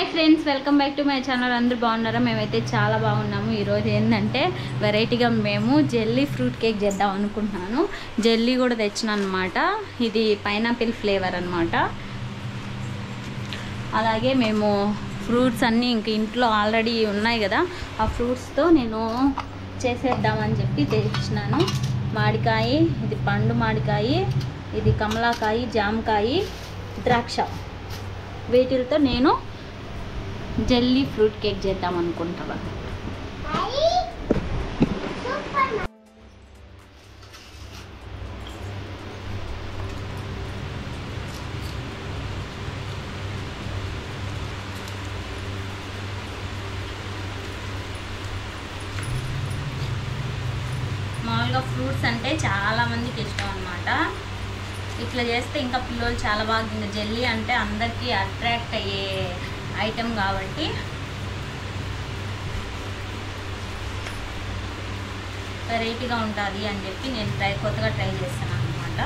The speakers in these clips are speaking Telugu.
Friends welcome back to my channel అందరూ బాగున్నారా మేమైతే చాలా బాగున్నాము ఈరోజు ఏంటంటే వెరైటీగా మేము జెల్లీ ఫ్రూట్ కేక్ చేద్దాం అనుకుంటున్నాను జెల్లీ కూడా తెచ్చిన అనమాట ఇది పైనాపిల్ ఫ్లేవర్ అనమాట అలాగే మేము ఫ్రూట్స్ అన్నీ ఇంక ఇంట్లో ఆల్రెడీ ఉన్నాయి కదా ఆ ఫ్రూట్స్తో నేను చేసేద్దామని చెప్పి తెచ్చినాను మామిడికాయ ఇది పండు మామిడికాయ ఇది కమలాకాయ జామకాయ ద్రాక్ష వీటితో నేను జెల్లీ ఫ్రూట్ కేక్ చేద్దాం అనుకుంటున్నాను మామూలుగా ఫ్రూట్స్ అంటే చాలా మందికి ఇష్టం అనమాట ఇట్లా చేస్తే ఇంకా పిల్లలు చాలా బాగా తింటారు జెల్లీ అంటే అందరికీ అట్రాక్ట్ అయ్యే ఐటెం కాబట్టి వెరైటీగా ఉంటుంది అని చెప్పి నేను ట్రై కొత్తగా ట్రై చేస్తాను అనమాట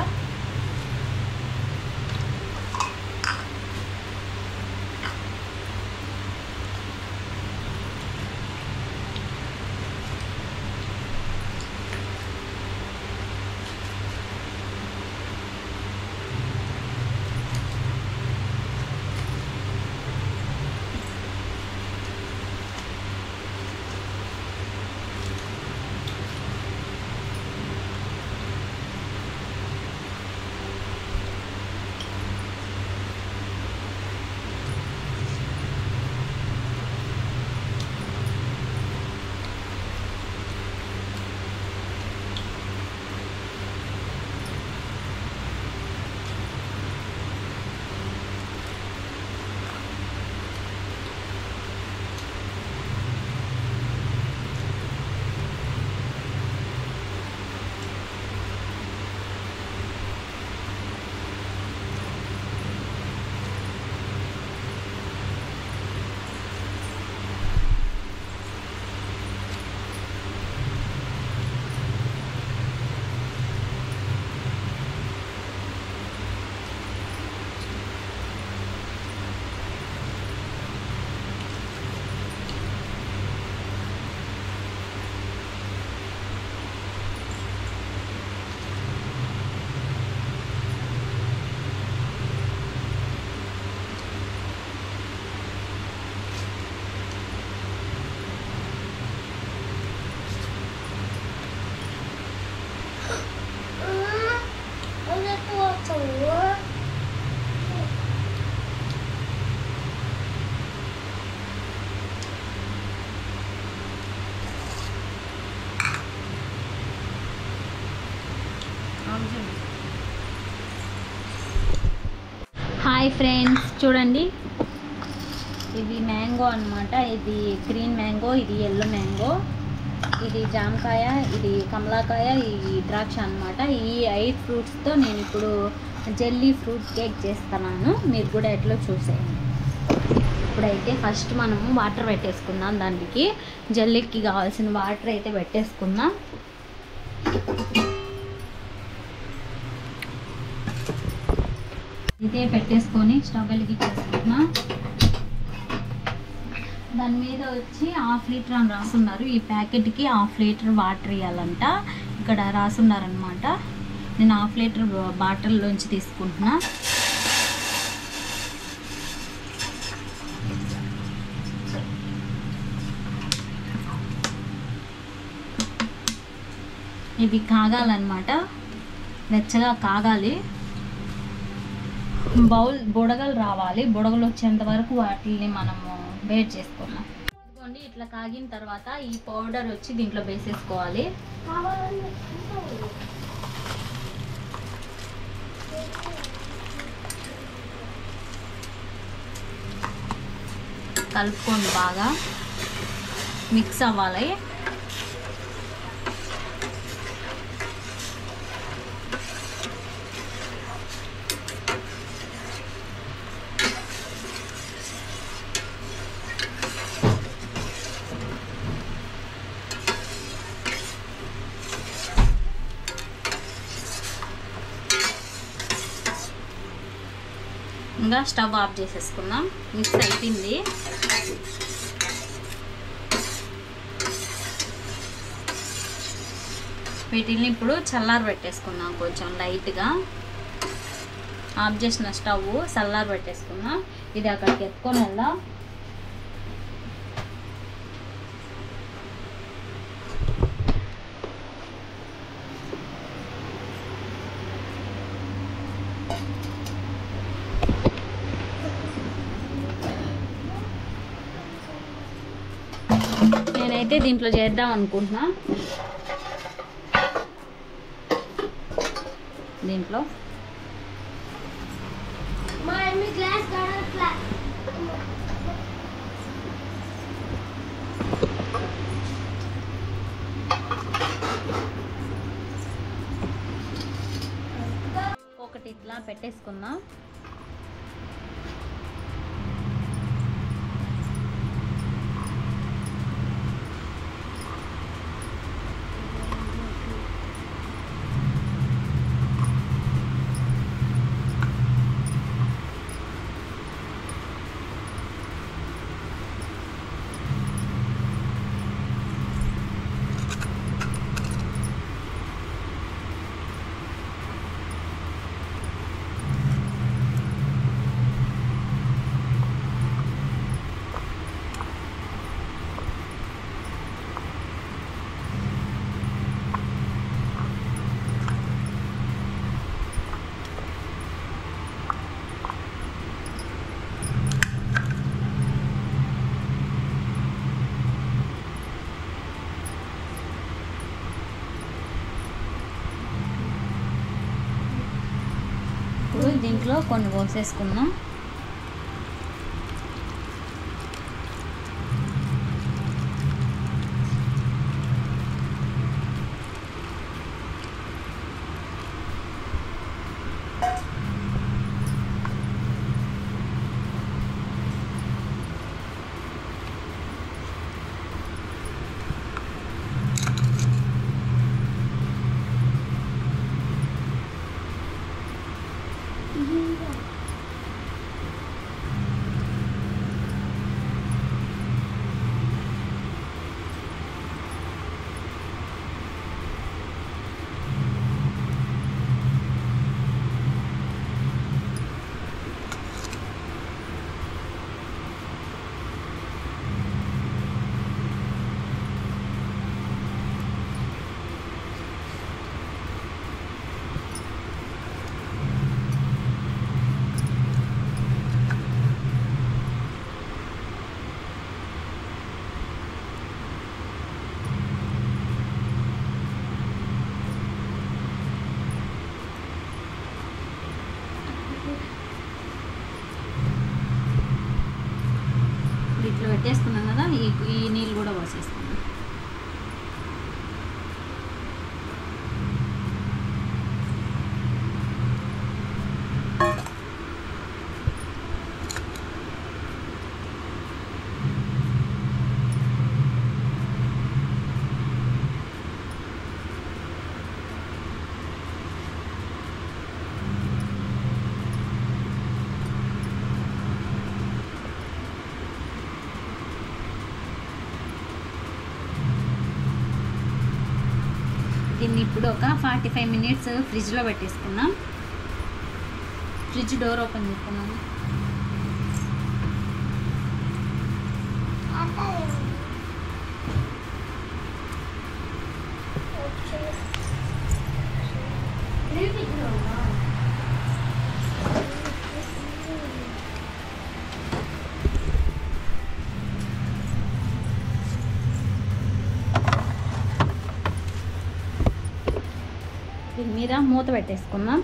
హాయ్ ఫ్రెండ్స్ చూడండి ఇది మ్యాంగో అన్నమాట ఇది గ్రీన్ మ్యాంగో ఇది ఎల్లో మ్యాంగో ఇది జామకాయ ఇది కమలాకాయ ఇది ద్రాక్ష అన్నమాట ఈ ఐదు ఫ్రూట్స్తో నేను ఇప్పుడు జెల్లీ ఫ్రూట్ కేక్ చేస్తున్నాను మీరు కూడా ఎట్లా చూసేయండి ఇప్పుడైతే ఫస్ట్ మనము వాటర్ పెట్టేసుకుందాం దానికి జెల్లీకి కావాల్సిన వాటర్ అయితే పెట్టేసుకుందాం అయితే పెట్టేసుకొని స్టవ్ వెలిగించేసుకున్నా దాని మీద వచ్చి హాఫ్ లీటర్ అని రాసున్నారు ఈ ప్యాకెట్కి హాఫ్ లీటర్ వాటర్ ఇవ్వాలంట ఇక్కడ రాసున్నారనమాట నేను హాఫ్ లీటర్ బాటిల్లోంచి తీసుకుంటున్నా ఇవి కాగాలన్నమాట వెచ్చగా కాగాలి బౌల్ బుడగలు రావాలి బుడగలు వచ్చేంత వరకు వాటిని మనము వేట్ చేసుకున్నాం ఇదిగోండి ఇట్లా కాగిన తర్వాత ఈ పౌడర్ వచ్చి దీంట్లో వేసేసుకోవాలి కలుపుకోండి బాగా మిక్స్ అవ్వాలి ఇంకా స్టవ్ ఆఫ్ చేసేసుకుందాం మిక్స్ అయిపోయింది వీటిని ఇప్పుడు చల్లారి పెట్టేసుకుందాం కొంచెం లైట్గా ఆఫ్ చేసిన స్టవ్ చల్లారి పెట్టేసుకుందాం ఇది అక్కడికి ఎత్తుకొని వెళ్దాం నేనైతే దీంట్లో చేద్దాం అనుకుంటున్నా దీంట్లో మమ్మీ గ్లాస్ కాడ ఒకటి ఇట్లా పెట్టేసుకుందాం ఇప్పుడు దీంట్లో కొన్ని పోసేసుకుందాం ఇట్లా పెట్టేసుకున్నాం కదా ఈ ఈ నీళ్ళు కూడా పోసేసుకున్నాం దీన్ని ఇప్పుడు ఒక ఫార్టీ ఫైవ్ మినిట్స్ ఫ్రిడ్జ్లో పెట్టేసుకున్నాం ఫ్రిడ్జ్ డోర్ ఓపెన్ చేసుకున్నాము దీని మీద మూత పెట్టేసుకుందాం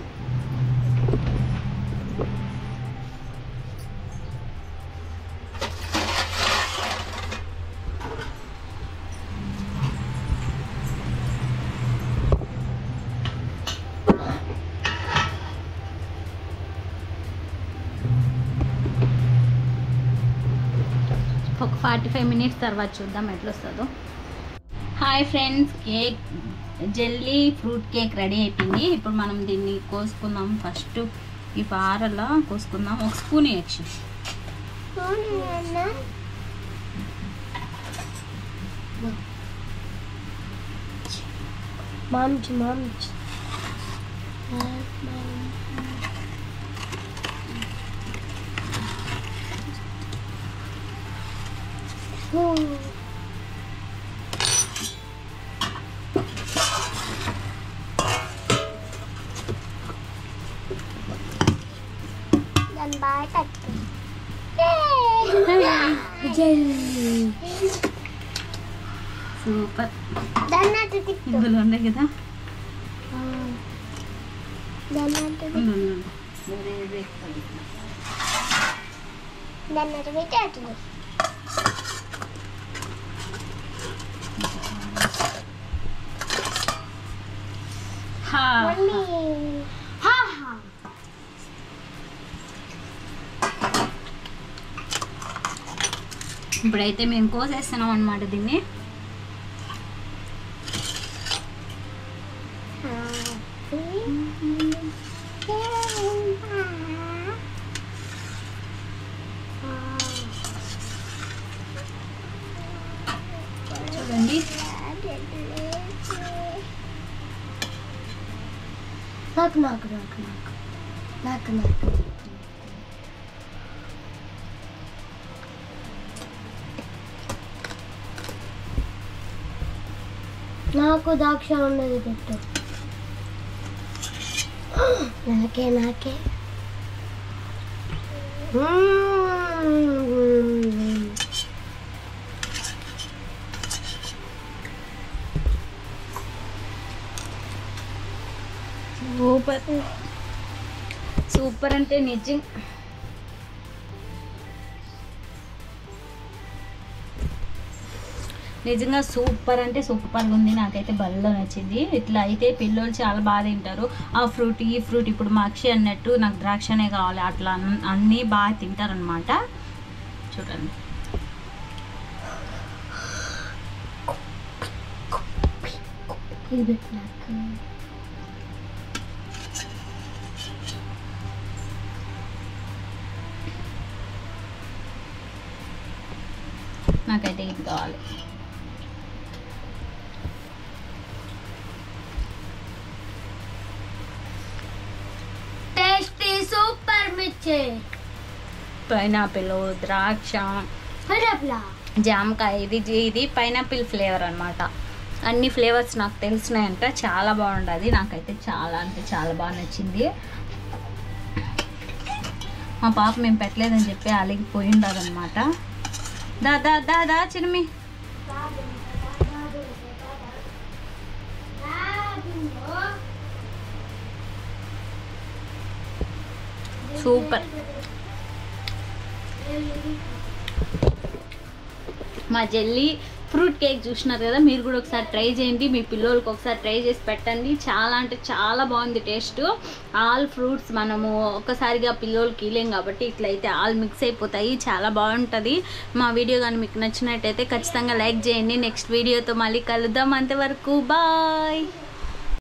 ఒక ఫార్టీ ఫైవ్ మినిట్స్ తర్వాత చూద్దాం ఎట్లా వస్తుందో hi friends cake jelly fruit cake ready అయిపోయింది ఇప్పుడు మనం దీన్ని కోసుకుందాం ఫస్ట్ ఈ పారలా కోసుకుందాం ఒక స్పూన్ వేయచ్చు Mom's mom's. Dan batak. Jelly. Super Dan ada tiktok. ఇందులో ఉండే కదా Dan ada ఉండు, ఉండు, ఉండు. వేరే ఏదో ఎక్కుతుంది. dan ada tiktok. హా. Mami. Ha ha. ఇప్పుడైతే మేము కోసేస్తున్నాం అనమాట దీన్ని చూడండి నాకు నాకు నాకు నాకు నాకు నాకు నాకు ద్రాక్ష ఉన్నది పెట్టు నాకే నాకే మ్మ్. సూపర్ సూపర్ అంటే నిజం నిజంగా సూపర్ అంటే సూపర్గా ఉంది నాకైతే బల్లో నచ్చింది ఇట్లా అయితే పిల్లలు చాలా బాగా తింటారు ఆ ఫ్రూట్ ఈ ఫ్రూట్ ఇప్పుడు మా అక్షయ్ అన్నట్టు నాకు ద్రాక్షనే కావాలి అట్లా అన్- అన్నీ బాగా తింటారనమాట చూడండి ఇది పెట్టు నాకు నాకైతే ఇది కావాలి టేస్టీ సూపర్ మిర్చి పైనాపిల్ ద్రాక్ష పైనాపిల్ జామకాయ ఇది ఇది పైనాపిల్ ఫ్లేవర్ అన్నమాట అన్ని ఫ్లేవర్స్ నాకు తెలిసినాయంట చాలా బాగుండదు నాకైతే చాలా అంటే చాలా బాగా నచ్చింది మా పాప మేము పెట్టలేదని చెప్పి అలిగిపోయి ఉండదన్నమాట దా దా దా దా చిన్నమి సూపర్ మా జెల్లీ ఫ్రూట్ కేక్ చూసినారు కదా మీరు కూడా ఒకసారి ట్రై చేయండి మీ పిల్లలకి ఒకసారి ట్రై చేసి పెట్టండి చాలా అంటే చాలా బాగుంది టేస్ట్ ఆల్ ఫ్రూట్స్ మనము ఒక్కసారిగా పిల్లలకి ఇలేం కాబట్టి ఇట్లయితే ఆల్ మిక్స్ అయిపోతాయి చాలా బాగుంటుంది మా వీడియో కానీ మీకు నచ్చినట్టయితే ఖచ్చితంగా లైక్ చేయండి నెక్స్ట్ వీడియోతో మళ్ళీ కలుద్దాం అంతవరకు బాయ్